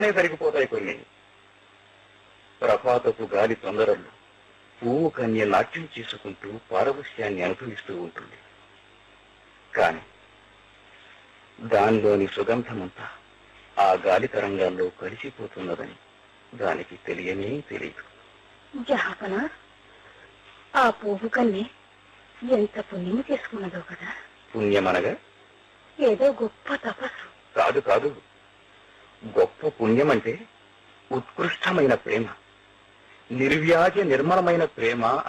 సరిగిపోతాయి కొన్ని ప్రభాతపు గాలి తొందరలు పువ్వు కన్య నాట్యం చేసుకుంటూ పారవశ్యాన్ని అనుభవిస్తూ ఉంటుంది కాని దానిలోని సుగంధమంతా ఆ గాలి తరంగాల్లో కలిసిపోతున్నదని దానికి తెలియనే తెలియదు జహాపన ఆ పువ్వు కన్నే ఎంత పుణ్యము చేసుకున్నదో కదా పుణ్యమనగా ఏదో గొప్ప తపస్సు కాదు కాదు గొప్ప పుణ్యం అంటే ఉత్కృష్టమైన ప్రేమ నిర్వ్యాజ నిర్మలమైన ప్రేమ